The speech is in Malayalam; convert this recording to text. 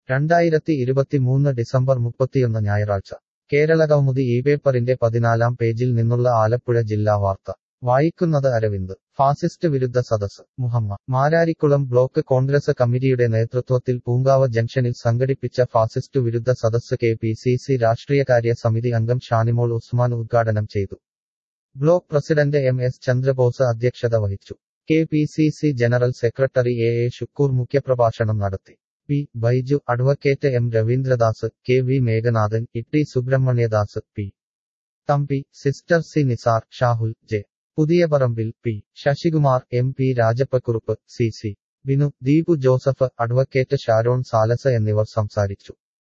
രണ്ടായിരത്തി ഇരുപത്തിമൂന്ന് ഡിസംബർ മുപ്പത്തിയൊന്ന് ഞായറാഴ്ച കേരളകൗമുദി ഈ പേപ്പറിന്റെ പതിനാലാം പേജിൽ നിന്നുള്ള ആലപ്പുഴ ജില്ലാ വാർത്ത വായിക്കുന്നത് അരവിന്ദ് ഫാസിസ്റ്റ് വിരുദ്ധ സദസ് മുഹമ്മ മാരാരിക്കുളം ബ്ലോക്ക് കോൺഗ്രസ് കമ്മിറ്റിയുടെ നേതൃത്വത്തിൽ പൂങ്കാവ് ജംഗ്ഷനിൽ സംഘടിപ്പിച്ച ഫാസിസ്റ്റ് വിരുദ്ധ സദസ് കെ പി സി സി രാഷ്ട്രീയകാര്യ സമിതി അംഗം ഷാനിമോൾ ഉസ്മാൻ ഉദ്ഘാടനം ചെയ്തു block president M S Chandrabose അധ്യക്ഷത വഹിച്ചു K P C C general secretary A A Shukkur മുഖ്യപ്രഭാഷണം നടത്തി P Baiju advocate M Raveendradas K V Meghanathan Itty Subrahmanyadas P Thampi sister C Nizar Shahul J Puthiyaparambil P Sasikumar M P Rajappakurup C C Binu Deepu Joseph advocate Sharon Salas എന്നിവർ സംസാരിച്ചു